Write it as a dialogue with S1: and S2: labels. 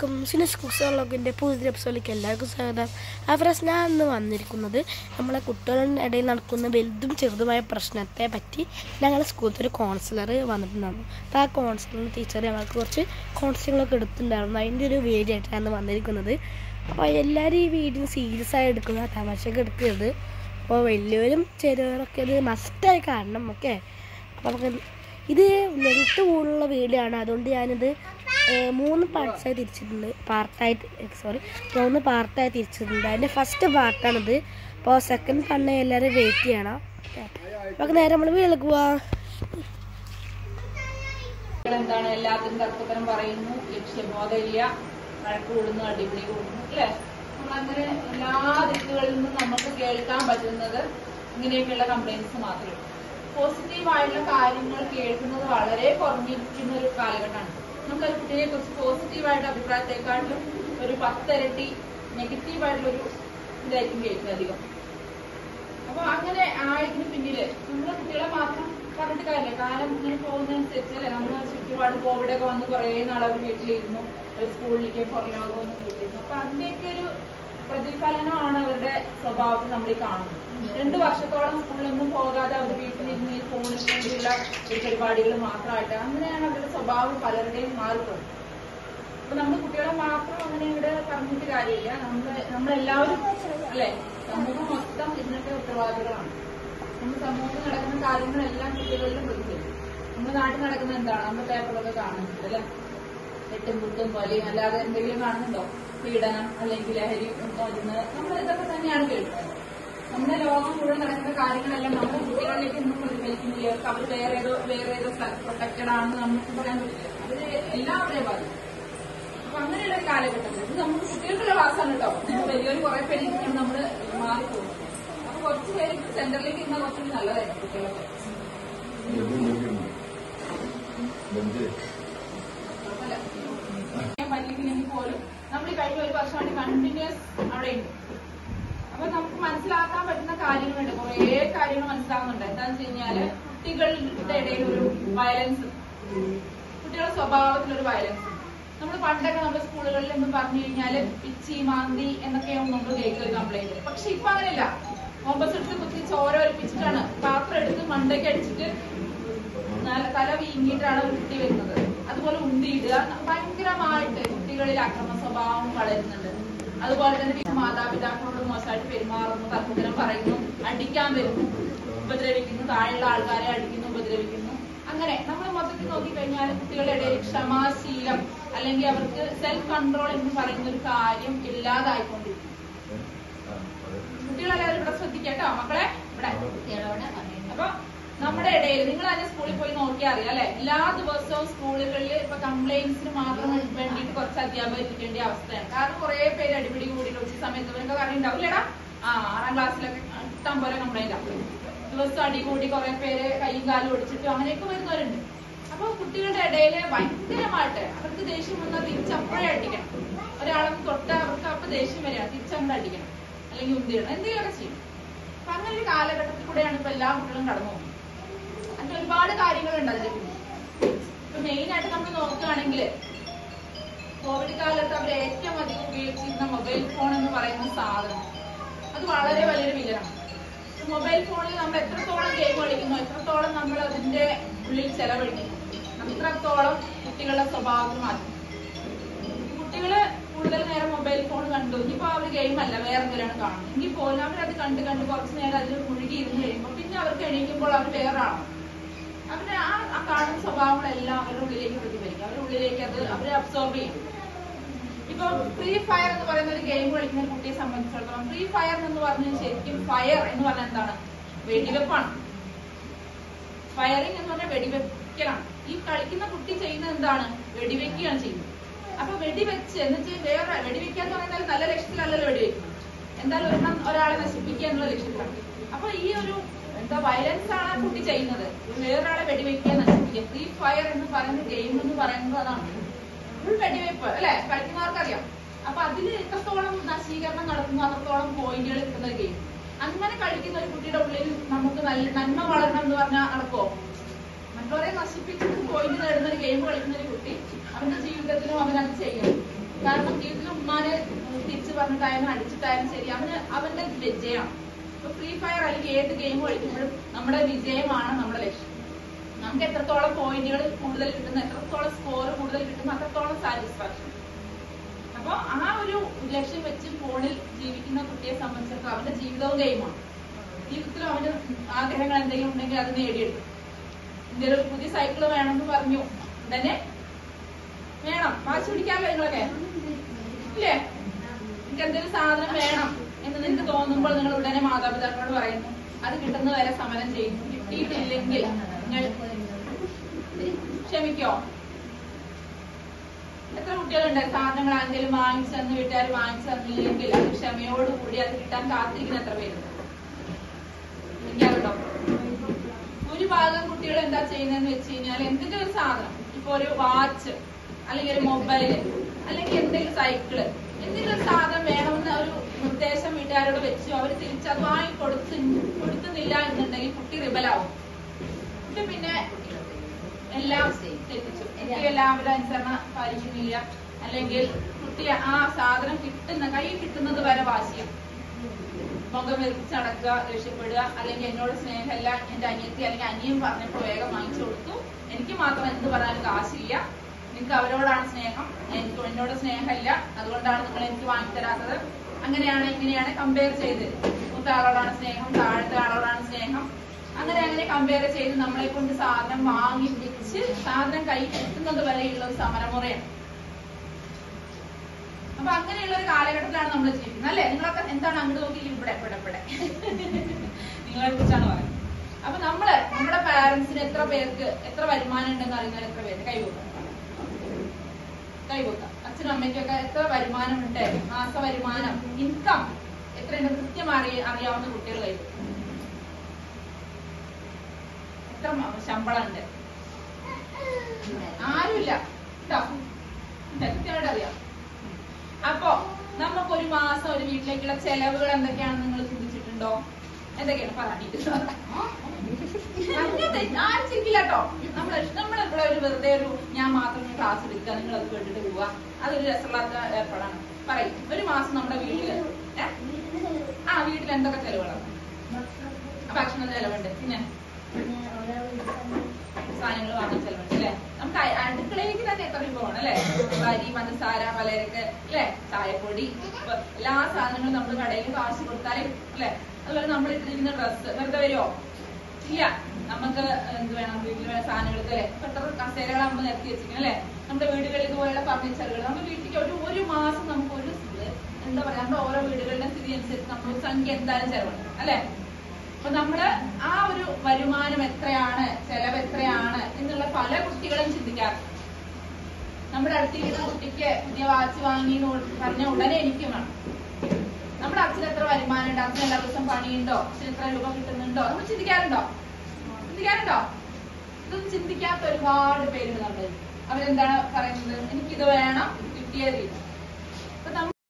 S1: എല്ലാവർക്കും സിനിസ് കുസോളോഗിൻ്റെ പുതിയ എപ്പിസോഡിലേക്ക് എല്ലാവർക്കും സ്വാഗതം അവരസ് ഞാൻ ഇന്ന് വന്നിരിക്കുന്നത് നമ്മളെ കുട്ടികളുടെ ഇടയിൽ നടക്കുന്ന വലുതും ചെറുതുമായ പ്രശ്നത്തെ പറ്റി ഞങ്ങളുടെ സ്കൂളിലത്തെ ഒരു കോൺസിലർ വന്നിട്ടുണ്ടായിരുന്നു അപ്പോൾ ആ കോൺസിലർ ടീച്ചർ ഞങ്ങൾക്ക് കുറച്ച് കൗൺസിലിങ്ങളൊക്കെ എടുത്തിട്ടുണ്ടായിരുന്നു അതിൻ്റെ ഒരു വീഡിയോ ആയിട്ടാണ് വന്നിരിക്കുന്നത് അപ്പോൾ എല്ലാവരും ഈ വീഡിയോ സീരിയസ് ആയി എടുക്കുക തമാശയൊക്കെ എടുക്കരുത് അപ്പോൾ വലിയവരും ചെറിയവരൊക്കെ ഇത് മസ്റ്റായി കാണണം ഓക്കെ അപ്പോൾ നമുക്ക് ഇത് ലെങ്ത്ത് കൂടുതലുള്ള വീഡിയോ ആണ് അതുകൊണ്ട് ഞാനിത് ഏഹ്, മൂന്ന് പാർട്സായി തിരിച്ചിട്ടുണ്ട് പാർട്ടായിട്ട് സോറി മൂന്ന് പാർട്ടായി തിരിച്ചിട്ടുണ്ട് അതിൻ്റെ ഫസ്റ്റ് പാർട്ടാണിത് അപ്പോൾ സെക്കൻഡ് പാർട്ടിനെ എല്ലാവരും വെയിറ്റ് ചെയ്യണം ഓക്കെ നമുക്ക് നേരെ നമ്മൾ വീട്ടിലേക്ക് പോവാം
S2: എന്താണ് എല്ലാത്തിനും തർക്കത്തരം പറയുന്നു ലക്ഷ്യബോധമില്ല വഴക്ക് കൂടുന്നു അടിപിടി കൂടുന്നു അല്ലെ നമ്മളങ്ങനെ എല്ലാ ദിക്കുകളിൽ നിന്നും നമുക്ക് കേൾക്കാൻ പറ്റുന്നത് ഇങ്ങനെയൊക്കെയുള്ള കംപ്ലൈൻസ് മാത്രമേ ഉള്ളൂ പോസിറ്റീവായിട്ടുള്ള കാര്യങ്ങൾ കേൾക്കുന്നത് വളരെ കുറഞ്ഞിരിക്കുന്ന ഒരു കാലഘട്ടമാണ് നമ്മൾ ഒരു കുട്ടിയെ കുറിച്ച് പോസിറ്റീവായിട്ട് അഭിപ്രായത്തെക്കാട്ടിലും ഒരു പത്തിരട്ടി നെഗറ്റീവായിട്ടുള്ള ഒരു ഇതായിരിക്കും കേൾക്കുന്നത് അധികം അപ്പൊ അങ്ങനെ ആയതിന് പിന്നില് നമ്മുടെ കുട്ടികളെ മാത്രം പറഞ്ഞിട്ട് കാര്യമില്ല കാലം ഇങ്ങനെ പോകുന്നതനുസരിച്ച് അല്ലെ നമ്മുടെ ചുറ്റുപാട് കോവിഡ് ഒക്കെ വന്ന് കുറെ നാൾ അവർ വീട്ടിലിരുന്നു ഒരു സ്കൂളിലേക്ക് പുറലോകമൊന്നും വീട്ടിലിരുന്നു അപ്പൊ അതിന്റെയൊക്കെ ഒരു പ്രതിഫലനമാണ് അവരുടെ സ്വഭാവത്തിൽ നമ്മൾ ഈ കാണുന്നത് രണ്ടു വർഷത്തോളം സ്കൂളിലൊന്നും പോകാതെ അവർ വീട്ടിലിരുന്ന് ഈ ഫോണിൽ കൂടിയുള്ള ഒരു പരിപാടികൾ മാത്രമായിട്ട് അങ്ങനെയാണ് അവരുടെ സ്വഭാവം പലരുടെയും മാറിപ്പോകുന്നത് അപ്പൊ നമ്മുടെ കുട്ടികളെ മാത്രം അങ്ങനെ ഇവിടെ പറഞ്ഞിട്ട് കാര്യമില്ല നമ്മള് നമ്മളെല്ലാവരും അല്ലെ സമൂഹം മൊത്തം ഇതിനൊക്കെ ഉത്തരവാദികളാണ് നമ്മുടെ സമൂഹത്തിൽ നടക്കുന്ന കാര്യങ്ങളെല്ലാം കുട്ടികളിലും പ്രതിഫലിക്കും നമ്മുടെ നാട്ടിൽ നടക്കുന്ന എന്താണ് നമ്മുടെ പേപ്പറിലൊക്കെ കാണുന്നുണ്ട് അല്ലെ എട്ടും കുത്തും വലിയും അല്ലാതെ എന്തെങ്കിലും കാണുന്നുണ്ടോ പീഡനം അല്ലെങ്കിൽ ലഹരി മരുന്ന് നമ്മൾ ഇതൊക്കെ തന്നെയാണ് കേൾക്കുന്നത് നമ്മുടെ ലോകം മുഴുവൻ നടക്കുന്ന കാര്യങ്ങളെല്ലാം നമ്മുടെ കുട്ടികളിലേക്ക് ഒന്നും പ്രതിഫലിക്കുന്നില്ല അവർക്ക് അവർ വേറെ ഏതോ വേറെ ഏതോ പ്രൊട്ടക്റ്റഡ് ആണെന്ന് നമുക്ക് പറയാൻ പറ്റില്ല അവര് എല്ലാവരെയും ബാധിക്കും അപ്പൊ അങ്ങനെയുള്ള ഒരു കാലഘട്ടത്തിൽ ഇത് നമുക്ക് കുട്ടികൾക്കുള്ള ക്ലാസ്സാണ് കേട്ടോ നമ്മൾ വലിയൊരു കുറെ പേര് ഇരിക്കണം നമ്മള് മാറിപ്പോകും അപ്പൊ കുറച്ച് പേര് സെന്ററിലേക്ക് ഇരുന്നാൽ കുറച്ചുകൂടി നല്ലതായിരുന്നു കുട്ടികളൊക്കെ കുഴപ്പമില്ല. ചെയ്യാൻ പറ്റിയില്ലെങ്കിൽ പോലും നമ്മൾ ഈ കഴിഞ്ഞ ഒരു വർഷമായിട്ട് കണ്ടിന്യൂസ് അവിടെ ഉണ്ട് അപ്പൊ നമുക്ക് മനസ്സിലാക്കാൻ പറ്റുന്ന കാര്യങ്ങളുണ്ട് കുറേ കാര്യങ്ങൾ മനസ്സിലാവുന്നുണ്ട് എന്താണെന്ന് വെച്ച് കഴിഞ്ഞാല് കുട്ടികളുടെ ഇടയിൽ ഒരു വയലൻസ് കുട്ടികളുടെ സ്വഭാവത്തിലൊരു വയലൻസ് നമ്മൾ പണ്ടൊക്കെ നമ്മുടെ സ്കൂളുകളിൽ എന്ന് പറഞ്ഞു കഴിഞ്ഞാല് പിച്ചി മാന്തി എന്നൊക്കെയാണ് നമ്മൾ കേൾക്കുക ഒരു കംപ്ലൈന്റ് പക്ഷെ ഇപ്പൊ അങ്ങനെയല്ല കോമ്പസ് എടുത്ത് കുത്തി ചോര ഒലിപ്പിച്ചിട്ടാണ് പാത്രം എടുത്ത് മണ്ടയ്ക്ക് അടിച്ചിട്ട് നല്ല തല വീങ്ങിയിട്ടാണ് ഒരു കുട്ടി വരുന്നത് അതുപോലെ ഉന്തിയിടുക ഭയങ്കരമായിട്ട് കുട്ടികളിൽ അക്രമ സ്വഭാവം വളരുന്നുണ്ട് അതുപോലെ തന്നെ പിന്നെ മാതാപിതാക്കളോട് മോശമായിട്ട് പെരുമാറുന്നു തർക്കത്തിനും പറയുന്നു അടിക്കാൻ വരുന്നു ഉപദ്രവിക്കുന്നു താഴെയുള്ള ആൾക്കാരെ അടിക്കുന്നു ഉപദ്രവിക്കുന്നു അങ്ങനെ നമ്മൾ മൊത്തത്തിൽ നോക്കിക്കഴിഞ്ഞാൽ കുട്ടികളുടെ ഇടയിൽ ക്ഷമാശീലം അല്ലെങ്കിൽ അവർക്ക് സെൽഫ് കൺട്രോൾ എന്ന് പറയുന്ന ഒരു കാര്യം ഇല്ലാതായിക്കൊണ്ടിരിക്കും കുട്ടികളെല്ലാവരും ഇവിടെ ശ്രദ്ധിക്കട്ടോ മക്കളെ ഇവിടെ അപ്പൊ നമ്മുടെ ഇടയിൽ നിങ്ങൾ തന്നെ സ്കൂളിൽ പോയി നോക്കിയാൽ അറിയാം അല്ലെ എല്ലാ ദിവസവും സ്കൂളുകളിൽ ഇപ്പൊ കംപ്ലൈന്റ്സിന് മാത്രം വേണ്ടിയിട്ട് കുറച്ച് അധ്യാപകർ ഇരിക്കേണ്ട അവസ്ഥയാണ് കാരണം കുറെ പേര് അടിപിടി കൂടി ഉച്ച സമയത്ത് ഇവരൊക്കെ അറിയുണ്ടാവില്ലടാ ആ ആറാം ക്ലാസ്സിലൊക്കെ ഇഷ്ടം പോലെ കംപ്ലൈന്റ് ആവും ദിവസം അടി കൂടി കുറെ പേര് കൈയും കാലും ഒടിച്ചിട്ടും അങ്ങനെയൊക്കെ വരുന്നവരുണ്ട് അപ്പൊ കുട്ടികളുടെ ഇടയിൽ ഭയങ്കരമായിട്ട് അവർക്ക് ദേഷ്യം വന്നാൽ തിരിച്ചപ്പോഴേ അടിക്കണം ഒരാളൊന്ന് തൊട്ട് അവർക്ക് അപ്പൊ ദേഷ്യം വരിക തിരിച്ചങ്ങോട്ട് അടിക്കണം അല്ലെങ്കിൽ ഉന്തിടണം എന്തെങ്കിലുമൊക്കെ ചെയ്യും അപ്പൊ അങ്ങനെ ഒരു കാലഘട്ടത്തിൽ കൂടെയാണ് ഇപ്പൊ എല്ലാ കുട്ടികളും കടന്നു പോകുന്നത് അതിന് ഒരുപാട് കാര്യങ്ങളുണ്ട് അതിൽ ഇപ്പൊ മെയിൻ ആയിട്ട് നമ്മൾ നോക്കുകയാണെങ്കിൽ കോവിഡ് കാലത്ത് അവർ ഏറ്റവും അധികം ഉപയോഗിച്ചിരുന്ന മൊബൈൽ ഫോൺ എന്ന് പറയുന്ന സാധനം അത് വളരെ വലിയൊരു വിലയാണ് മൊബൈൽ ഫോണിൽ നമ്മൾ എത്രത്തോളം ഗെയിം കളിക്കുന്നു എത്രത്തോളം നമ്മൾ അതിന്റെ ഉള്ളിൽ ചെലവഴിക്കുന്നു അത്രത്തോളം കുട്ടികളുടെ സ്വഭാവത്തിൽ മാറ്റും കുട്ടികള് കൂടുതൽ നേരം മൊബൈൽ ഫോൺ കണ്ടു ഇനിയിപ്പോ അവര് ഗെയിം അല്ല വേറെ എന്തെങ്കിലും കാണുന്നത് എങ്കിൽ പോലും അവരത് കണ്ട് കണ്ട് കുറച്ചു നേരം അതിൽ മുഴുകി ഇരുന്ന് കഴിയുമ്പോൾ പിന്നെ അവർക്ക് എണീക്കുമ്പോൾ അവർ വേറെ ആണോ അവരുടെ ആ ആ കാണുന്ന സ്വഭാവങ്ങളെല്ലാം അവരുടെ ഉള്ളിലേക്ക് പ്രതിഫലിക്കും അവരുടെ ഉള്ളിലേക്ക് അത് അവരെ അബ്സോർബ് ചെയ്യും ഇപ്പൊ ഫ്രീ ഫയർ എന്ന് പറയുന്ന ഒരു ഗെയിം കളിക്കുന്ന ഒരു കുട്ടിയെ സംബന്ധിച്ചിടത്തോളം ഫ്രീ ഫയർ എന്ന് പറഞ്ഞാൽ ശരിക്കും ഫയർ എന്ന് പറഞ്ഞാൽ എന്താണ് വെടിവെപ്പാണ് ഫയറിംഗ് എന്ന് പറഞ്ഞാൽ വെടിവെക്കലാണ് ഈ കളിക്കുന്ന കുട്ടി ചെയ്യുന്നത് എന്താണ് വെടിവെക്കുകയാണ് ചെയ്യുന്നത് അപ്പൊ വെടിവെച്ച് എന്ന് വെച്ചാൽ വേറെ വെടിവെക്കുക എന്ന് പറഞ്ഞാൽ നല്ല ലക്ഷ്യത്തിലല്ലല്ലോ വെടിവെക്കുന്നത് എന്തായാലും ഒരെണ്ണം ഒരാളെ നശിപ്പിക്കുക എന്നുള്ള ലക്ഷ്യത്തിലാണ് അപ്പൊ ഈ ഒരു എന്താ വയലൻസ് ആണ് ആ കുട്ടി ചെയ്യുന്നത് വേറൊരാളെ വെടിവെക്കുക നശിപ്പിക്കുക ഫ്രീ ഫയർ എന്ന് പറയുന്ന ഗെയിം എന്ന് പറയുന്നത് അതാണ് ഫുൾ വെടിവെപ്പ് അല്ലെ കളിക്കുന്നവർക്കറിയാം അപ്പൊ അതിൽ എത്രത്തോളം നശീകരണം നടക്കുന്നു അത്രത്തോളം പോയിന്റുകൾ കിട്ടുന്ന ഒരു ഗെയിം അങ്ങനെ കളിക്കുന്ന ഒരു കുട്ടിയുടെ ഉള്ളിൽ നമുക്ക് നല്ല നന്മ വളരണം എന്ന് പറഞ്ഞാൽ നടക്കുമോ മറ്റുള്ളവരെ നശിപ്പിച്ചിട്ട് പോയിന്റ് നേടുന്ന ഒരു ഗെയിം കളിക്കുന്ന ഒരു കുട്ടി അവന്റെ ജീവിതത്തിലും അവനത് ചെയ്യണം കാരണം വീട്ടിൽ ഉമ്മാനെ തിരിച്ചു പറഞ്ഞിട്ടായാലും അടിച്ചിട്ടായാലും ശരി അവന് അവന്റെ വിജയമാണ് ഇപ്പൊ ഫ്രീ ഫയർ അല്ലെങ്കിൽ ഏത് ഗെയിം കളിക്കുമ്പോഴും നമ്മുടെ വിജയമാണ് നമ്മുടെ ലക്ഷ്യം നമുക്ക് എത്രത്തോളം പോയിന്റുകൾ കൂടുതൽ കിട്ടുന്നു എത്രത്തോളം സ്കോർ കൂടുതൽ കിട്ടുന്നു അത്രത്തോളം സാറ്റിസ്ഫാക്ഷൻ അപ്പൊ ആ ഒരു ലക്ഷ്യം വെച്ച് ഫോണിൽ ജീവിക്കുന്ന കുട്ടിയെ സംബന്ധിച്ചിടത്തോളം അവന്റെ ജീവിതവും ഗെയിമാണ് ജീവിതത്തിൽ അവന് ആഗ്രഹങ്ങൾ എന്തെങ്കിലും ഉണ്ടെങ്കിൽ അത് നേടിയെടുക്കും എന്തെങ്കിലും ഒരു പുതിയ സൈക്കിൾ വേണമെന്ന് പറഞ്ഞു ഉടനെ വേണം വാശി പിടിക്കാമല്ലോ നിങ്ങളൊക്കെ ഇല്ലേ നിങ്ങൾക്ക് എന്തെങ്കിലും സാധനം വേണം എന്ന് നിങ്ങൾക്ക് തോന്നുമ്പോൾ നിങ്ങൾ ഉടനെ മാതാപിതാക്കളോട് പറയുന്നു അത് കിട്ടുന്നവരെ സമരം ചെയ്യുന്നു കിട്ടിയിട്ടില്ലെങ്കിൽ നിങ്ങൾ ക്ഷമിക്കോ എത്ര കുട്ടികളുണ്ട് സാധനങ്ങൾ ആരെങ്കിലും വാങ്ങിച്ചു തന്ന് വീട്ടുകാർ വാങ്ങിച്ചു തന്നില്ലെങ്കിൽ അത് ക്ഷമയോടുകൂടി അത് കിട്ടാൻ കാത്തിരിക്കുന്ന എത്ര പേരുണ്ട് എനിക്കറിയോ ഭൂരിഭാഗം കുട്ടികൾ എന്താ ചെയ്യുന്നതെന്ന് വെച്ച് കഴിഞ്ഞാൽ എന്തെങ്കിലും ഒരു സാധനം ഇപ്പൊ ഒരു വാച്ച് അല്ലെങ്കിൽ ഒരു മൊബൈല് അല്ലെങ്കിൽ എന്തെങ്കിലും സൈക്കിള് എന്തെങ്കിലും ഒരു സാധനം വേണമെന്ന് ഒരു നിർദ്ദേശം വീട്ടുകാരോട് വെച്ചു അവർ തിരിച്ച് അത് വാങ്ങി കൊടുത്ത് കൊടുക്കുന്നില്ല എന്നുണ്ടെങ്കിൽ കുട്ടി റിബലാവും കുട്ടി പിന്നെ എല്ലാം തെറ്റിച്ചു കുട്ടി എല്ലാവരും അനുസരണ പാലിക്കുന്നില്ല അല്ലെങ്കിൽ കുട്ടി ആ സാധനം കിട്ടുന്ന കയ്യിൽ കിട്ടുന്നത് വരെ വാശിയാണ് മുഖം വെറുപ്പിച്ച് നടക്കുക ദേഷ്യപ്പെടുക അല്ലെങ്കിൽ എന്നോട് സ്നേഹമല്ല എന്റെ അനിയത്തി അല്ലെങ്കിൽ അനിയൻ പറഞ്ഞപ്പോൾ വേഗം വാങ്ങിച്ചു കൊടുത്തു എനിക്ക് മാത്രം എന്ത് പറയാനും കാശില്ല നിങ്ങൾക്ക് അവരോടാണ് സ്നേഹം എനിക്ക് എന്നോട് സ്നേഹമില്ല അതുകൊണ്ടാണ് നിങ്ങൾ എനിക്ക് വാങ്ങിത്തരാത്തത് അങ്ങനെയാണ് ഇങ്ങനെയാണ് കമ്പയർ ചെയ്ത് മൂത്ത ആളോടാണ് സ്നേഹം താഴത്തെ ആളോടാണ് സ്നേഹം അങ്ങനെ അങ്ങനെ കമ്പയർ ചെയ്ത് നമ്മളെ കൊണ്ട് സാധനം വാങ്ങിപ്പിച്ച് സാധനം കൈ കിട്ടുന്നത് വരെയുള്ള ഒരു സമരമുറയാണ് അപ്പൊ അങ്ങനെയുള്ള ഒരു കാലഘട്ടത്തിലാണ് നമ്മൾ ജീവിക്കുന്നത് അല്ലെ നിങ്ങളൊക്കെ എന്താണ് അങ്ങോട്ട് നോക്കി ഇവിടെ ഇവിടെ ഇവിടെ നിങ്ങളെ കുറിച്ചാണ് പറയുന്നത് അപ്പൊ നമ്മള് നമ്മുടെ പാരന്റ്സിന് എത്ര പേർക്ക് എത്ര വരുമാനം ഉണ്ടെന്ന് അറിയുന്നവർ എത്ര പേര് കൈവക്കാം കൈവക്കാം അച്ഛനും അമ്മയ്ക്കൊക്കെ എത്ര വരുമാനം ഉണ്ട് മാസ വരുമാനം ഇൻകം എത്രയുണ്ട് കൃത്യം അറിയ അറിയാവുന്ന കുട്ടികൾ കൈവക്കും എത്ര മ- ശമ്പളം ഉണ്ട് ആരുമില്ല കേട്ടോ കൃത്യമായിട്ട് അറിയാം അപ്പൊ നമുക്ക് ഒരു മാസം ഒരു വീട്ടിലേക്കുള്ള ചെലവുകൾ എന്തൊക്കെയാണെന്ന് നിങ്ങൾ ചിന്തിച്ചിട്ടുണ്ടോ എന്തൊക്കെയാണ് പറയാണ്ടിട്ട് ആരും ചിരിക്കില്ല കേട്ടോ നമ്മൾ നമ്മളിവിടെ ഒരു വെറുതെ ഒരു ഞാൻ മാത്രം ക്ലാസ് എടുക്കുക നിങ്ങൾ അത് കേട്ടിട്ട് പോവുക അതൊരു രസമില്ലാത്ത ഏർപ്പാടാണ് പറയും ഒരു മാസം നമ്മുടെ വീട്ടില് ഏ? ആ വീട്ടിൽ എന്തൊക്കെ ചെലവുകളാണ് ഭക്ഷണ ചെലവുണ്ട് പിന്നെ സാധനങ്ങൾ വാങ്ങാൻ ചെലവുണ്ട് അല്ലെ നമുക്ക് അ- അടുക്കളയിലേക്ക് തന്നെ എത്ര രൂപ വേണം അല്ലെ അരി പഞ്ചസാര പലചരക്ക് അല്ലെ ചായപ്പൊടി ഇപ്പൊ എല്ലാ സാധനങ്ങളും നമ്മൾ കടയിൽ കാശ് കൊടുത്താലേ അല്ലെ അതുപോലെ നമ്മൾ ഇട്ടിരിക്കുന്ന ഡ്രസ്സ് വെറുതെ വരുമോ ഇല്ല നമുക്ക് എന്ത് വേണം വീട്ടിൽ വേണ്ട സാധനങ്ങൾക്ക് അല്ലെ ഇപ്പൊ എത്ര കസേരകൾ നമ്മൾ നിരത്തി വെച്ചിരിക്കണം അല്ലെ നമ്മുടെ വീടുകളിൽ ഇതുപോലെയുള്ള ഫർണിച്ചറുകൾ നമ്മുടെ വീട്ടിലേക്ക് ഒരു ഒരു മാസം നമുക്ക് ഒരു എന്താ പറയാ നമ്മുടെ ഓരോ വീടുകളുടെ സ്ഥിതി അനുസരിച്ച് നമ്മൾ സംഖ്യ എന്തായാലും ചെലവുണ്ട് അല്ലെ അപ്പൊ നമ്മള് ആ ഒരു വരുമാനം എത്രയാണ് ചെലവ് എത്രയാണ് എന്നുള്ള പല കുട്ടികളും ചിന്തിക്കാറുണ്ട് നമ്മുടെ അടുത്തിരിക്കുന്ന കുട്ടിക്ക് പുതിയ വാച്ച് വാങ്ങി എന്ന് പറഞ്ഞ ഉടനെ എനിക്ക് വേണം നമ്മുടെ അച്ഛൻ എത്ര വരുമാനം ഉണ്ട് അച്ഛൻ എല്ലാ ദിവസം പണിയുണ്ടോ അച്ഛൻ എത്ര രൂപ കിട്ടുന്നുണ്ടോ നമ്മൾ ചിന്തിക്കാറുണ്ടോ ചിന്തിക്കാറുണ്ടോ ഇതൊന്നും ചിന്തിക്കാത്ത ഒരുപാട് പേരുണ്ട് നമ്മൾ അവരെന്താണ് പറയുന്നത് എനിക്കിത് വേണം കിട്ടിയേ തീരും